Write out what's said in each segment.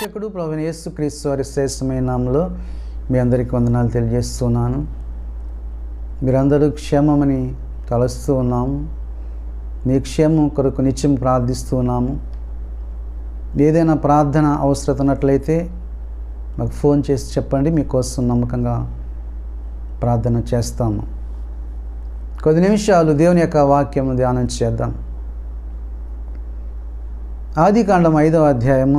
రక్షకుడు ప్రభు యేసు క్రీస్తు వారి శ్రేష్టమైన నామంలో మీ అందరికీ వందనాలు తెలియజేస్తున్నాను మీరందరూ క్షేమమని తలుస్తూ ఉన్నాము మీ క్షేమం కొరకు నిత్యం ప్రార్థిస్తూ ఉన్నాము ఏదైనా ప్రార్థన అవసరత ఉన్నట్లయితే మాకు ఫోన్ చేసి చెప్పండి మీకోసం నమ్మకంగా ప్రార్థన చేస్తాము కొద్ది నిమిషాలు దేవుని యొక్క వాక్యం ధ్యానం చేద్దాం ఆదికాండం ఐదవ అధ్యాయము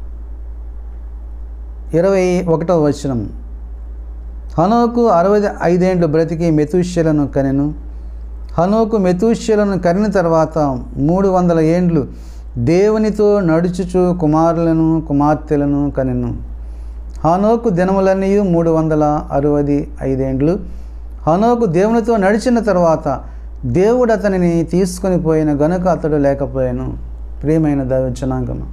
ఇరవై ఒకటవ వచనం హనోకు అరవై ఐదేండ్లు బ్రతికి మెతుష్యలను కనెను హనోకు మెతుష్యలను కనిన తర్వాత మూడు వందల ఏండ్లు దేవునితో నడుచుచు కుమారులను కుమార్తెలను కనెను హనోకు దినములన్నీ మూడు వందల అరవై ఐదేండ్లు హనోకు దేవునితో నడిచిన తర్వాత దేవుడు అతనిని తీసుకొని పోయిన గనుక అతడు లేకపోయాను ప్రియమైన దైవజనాంగము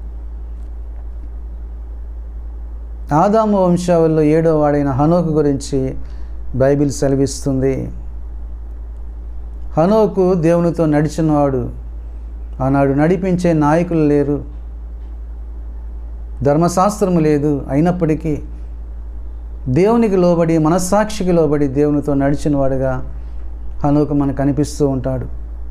ఆదాము వంశావళిలో ఏడో వాడైన హనోకు గురించి బైబిల్ సెలవిస్తుంది హనోకు దేవునితో నడిచినవాడు ఆనాడు నడిపించే నాయకులు లేరు ధర్మశాస్త్రము లేదు అయినప్పటికీ దేవునికి లోబడి మనస్సాక్షికి లోబడి దేవునితో నడిచిన వాడుగా హనోకు మనకు కనిపిస్తూ ఉంటాడు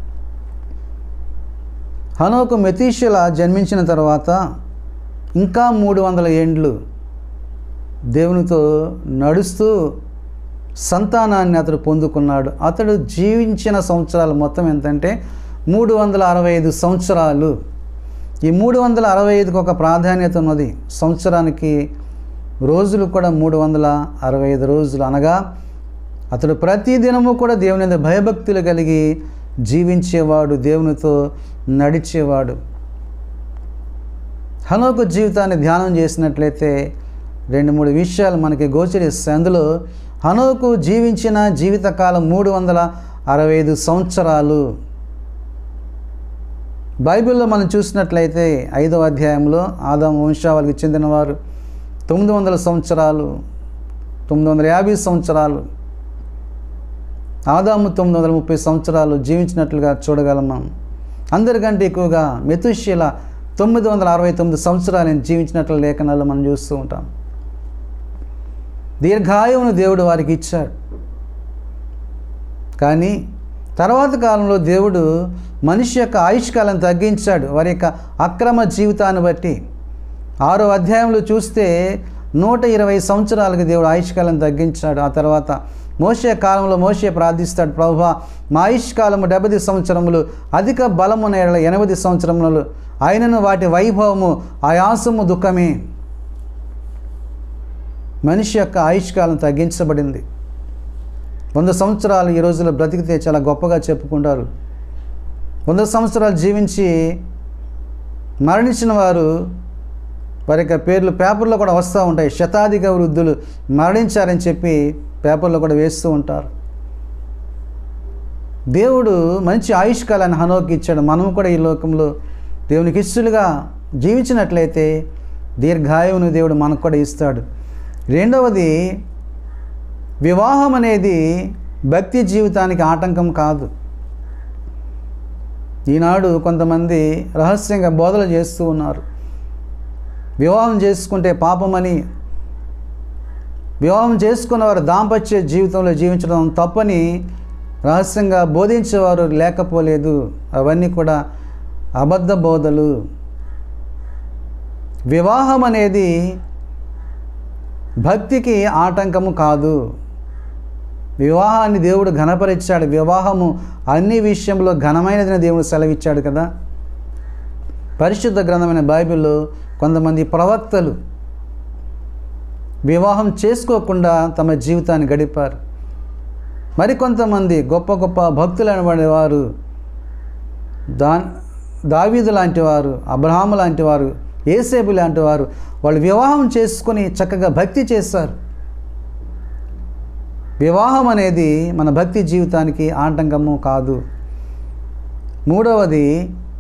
హనోకు మెతీషుల జన్మించిన తర్వాత ఇంకా మూడు వందల ఏండ్లు దేవునితో నడుస్తూ సంతానాన్ని అతడు పొందుకున్నాడు అతడు జీవించిన సంవత్సరాలు మొత్తం ఎంతంటే మూడు వందల అరవై ఐదు సంవత్సరాలు ఈ మూడు వందల అరవై ఐదుకి ఒక ప్రాధాన్యత ఉన్నది సంవత్సరానికి రోజులు కూడా మూడు వందల అరవై ఐదు రోజులు అనగా అతడు ప్రతి దినము కూడా దేవుని మీద భయభక్తులు కలిగి జీవించేవాడు దేవునితో నడిచేవాడు హనోకు జీవితాన్ని ధ్యానం చేసినట్లయితే రెండు మూడు విషయాలు మనకి గోచరిస్తాయి అందులో హనోకు జీవించిన జీవితకాలం మూడు వందల అరవై ఐదు సంవత్సరాలు బైబిల్లో మనం చూసినట్లయితే ఐదవ అధ్యాయంలో ఆదాం వంశావళికి చెందినవారు తొమ్మిది వందల సంవత్సరాలు తొమ్మిది వందల యాభై సంవత్సరాలు ఆదాము తొమ్మిది వందల ముప్పై సంవత్సరాలు జీవించినట్లుగా చూడగలం మనం అందరికంటే ఎక్కువగా మెతుషిల తొమ్మిది వందల అరవై తొమ్మిది సంవత్సరాలు జీవించినట్లు లేఖనాలు మనం చూస్తూ ఉంటాం దీర్ఘాయువును దేవుడు వారికి ఇచ్చాడు కానీ తర్వాత కాలంలో దేవుడు మనిషి యొక్క ఆయుష్కాలం తగ్గించాడు వారి యొక్క అక్రమ జీవితాన్ని బట్టి ఆరో అధ్యాయంలో చూస్తే నూట ఇరవై సంవత్సరాలకు దేవుడు ఆయుష్కాలం తగ్గించాడు ఆ తర్వాత మోసే కాలంలో మోసే ప్రార్థిస్తాడు ప్రభు మా ఆయుష్కాలము డెబ్బై సంవత్సరములు అధిక బలము నేల ఎనభై సంవత్సరములు అయినను వాటి వైభవము ఆయాసము దుఃఖమే మనిషి యొక్క ఆయుష్కాలం తగ్గించబడింది వంద సంవత్సరాలు ఈ రోజుల్లో బ్రతికితే చాలా గొప్పగా చెప్పుకుంటారు వంద సంవత్సరాలు జీవించి మరణించిన వారు వారి యొక్క పేర్లు పేపర్లో కూడా వస్తూ ఉంటాయి శతాధిక వృద్ధులు మరణించారని చెప్పి పేపర్లో కూడా వేస్తూ ఉంటారు దేవుడు మంచి ఆయుష్కాలాన్ని హనోకి ఇచ్చాడు మనం కూడా ఈ లోకంలో దేవునికి ఇష్టలుగా జీవించినట్లయితే దీర్ఘాయువును దేవుడు మనకు కూడా ఇస్తాడు రెండవది వివాహం అనేది భక్తి జీవితానికి ఆటంకం కాదు ఈనాడు కొంతమంది రహస్యంగా బోధలు చేస్తూ ఉన్నారు వివాహం చేసుకుంటే పాపమని వివాహం చేసుకున్న వారు దాంపత్య జీవితంలో జీవించడం తప్పని రహస్యంగా బోధించేవారు లేకపోలేదు అవన్నీ కూడా అబద్ధ బోధలు వివాహం అనేది భక్తికి ఆటంకము కాదు వివాహాన్ని దేవుడు ఘనపరిచాడు వివాహము అన్ని విషయంలో ఘనమైనదని దేవుడు సెలవిచ్చాడు కదా పరిశుద్ధ గ్రంథమైన బైబిల్లో కొంతమంది ప్రవక్తలు వివాహం చేసుకోకుండా తమ జీవితాన్ని గడిపారు మరికొంతమంది గొప్ప గొప్ప భక్తులు అనబడేవారు దా దావీదు లాంటి వారు అబ్రహాము లాంటి వారు ఏసేబు లాంటి వారు వాళ్ళు వివాహం చేసుకొని చక్కగా భక్తి చేస్తారు వివాహం అనేది మన భక్తి జీవితానికి ఆటంకము కాదు మూడవది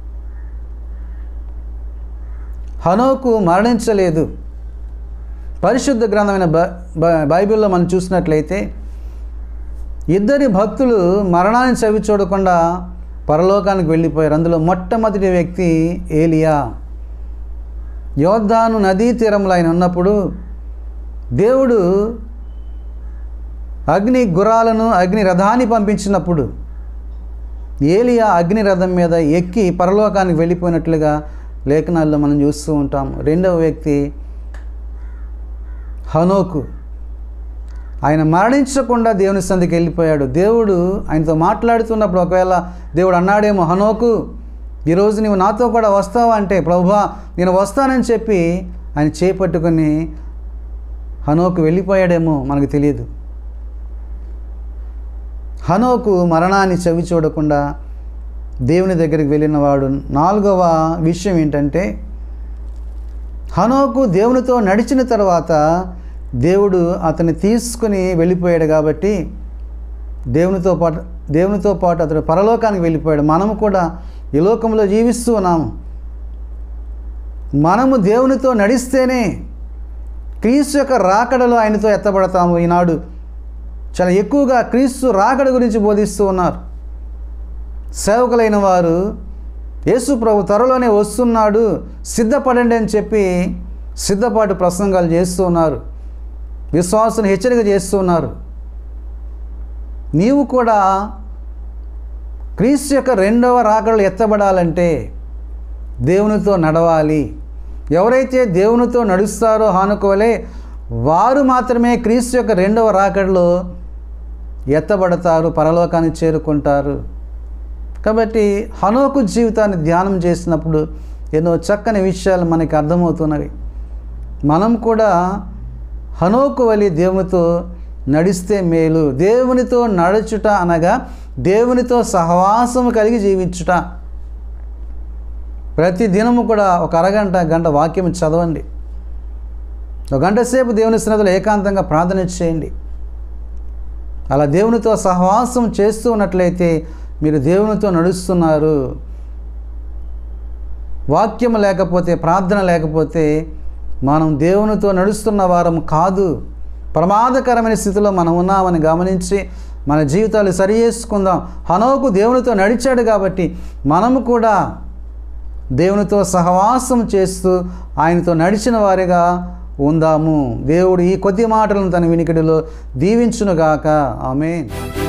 హనోకు మరణించలేదు పరిశుద్ధ గ్రంథమైన బైబిల్లో మనం చూసినట్లయితే ఇద్దరి భక్తులు మరణాన్ని చవి చూడకుండా పరలోకానికి వెళ్ళిపోయారు అందులో మొట్టమొదటి వ్యక్తి ఏలియా యోద్ధాను నదీ తీరంలో ఆయన ఉన్నప్పుడు దేవుడు అగ్ని గుర్రాలను అగ్ని రథాన్ని పంపించినప్పుడు ఏలియా అగ్ని రథం మీద ఎక్కి పరలోకానికి వెళ్ళిపోయినట్లుగా లేఖనాల్లో మనం చూస్తూ ఉంటాం రెండవ వ్యక్తి హనోకు ఆయన మరణించకుండా దేవుని సందికి వెళ్ళిపోయాడు దేవుడు ఆయనతో మాట్లాడుతున్నప్పుడు ఒకవేళ దేవుడు అన్నాడేమో హనోకు ఈరోజు నీవు నాతో కూడా వస్తావా అంటే ప్రభువా నేను వస్తానని చెప్పి ఆయన చేపట్టుకొని హనోకు వెళ్ళిపోయాడేమో మనకు తెలియదు హనోకు మరణాన్ని చవి చూడకుండా దేవుని దగ్గరికి వెళ్ళినవాడు నాలుగవ విషయం ఏంటంటే హనోకు దేవునితో నడిచిన తర్వాత దేవుడు అతన్ని తీసుకుని వెళ్ళిపోయాడు కాబట్టి దేవునితో పాటు దేవునితో పాటు అతడు పరలోకానికి వెళ్ళిపోయాడు మనము కూడా ఈ లోకంలో జీవిస్తూ ఉన్నాము మనము దేవునితో నడిస్తేనే క్రీస్తు యొక్క రాకడలో ఆయనతో ఎత్తబడతాము ఈనాడు చాలా ఎక్కువగా క్రీస్తు రాకడ గురించి బోధిస్తూ ఉన్నారు సేవకులైన వారు యేసు ప్రభు త్వరలోనే వస్తున్నాడు సిద్ధపడండి అని చెప్పి సిద్ధపాటు ప్రసంగాలు చేస్తూ ఉన్నారు విశ్వాసం హెచ్చరిక చేస్తూ ఉన్నారు నీవు కూడా క్రీస్తు యొక్క రెండవ రాకడలు ఎత్తబడాలంటే దేవునితో నడవాలి ఎవరైతే దేవునితో నడుస్తారో హానుకోలే వారు మాత్రమే క్రీస్తు యొక్క రెండవ రాకడలో ఎత్తబడతారు పరలోకాన్ని చేరుకుంటారు కాబట్టి హనోకు జీవితాన్ని ధ్యానం చేసినప్పుడు ఎన్నో చక్కని విషయాలు మనకి అర్థమవుతున్నవి మనం కూడా హనోకు వలి దేవునితో నడిస్తే మేలు దేవునితో నడుచుట అనగా దేవునితో సహవాసము కలిగి జీవించుట ప్రతి దినము కూడా ఒక అరగంట గంట వాక్యం చదవండి ఒక గంట సేపు దేవుని సన్నిధిలో ఏకాంతంగా ప్రార్థన చేయండి అలా దేవునితో సహవాసం చేస్తూ ఉన్నట్లయితే మీరు దేవునితో నడుస్తున్నారు వాక్యం లేకపోతే ప్రార్థన లేకపోతే మనం దేవునితో నడుస్తున్న వారం కాదు ప్రమాదకరమైన స్థితిలో మనం ఉన్నామని గమనించి మన జీవితాలు సరి చేసుకుందాం హనోకు దేవునితో నడిచాడు కాబట్టి మనము కూడా దేవునితో సహవాసం చేస్తూ ఆయనతో నడిచిన వారిగా ఉందాము దేవుడు ఈ కొద్ది మాటలను తన వినికిడిలో దీవించునుగాక ఆమె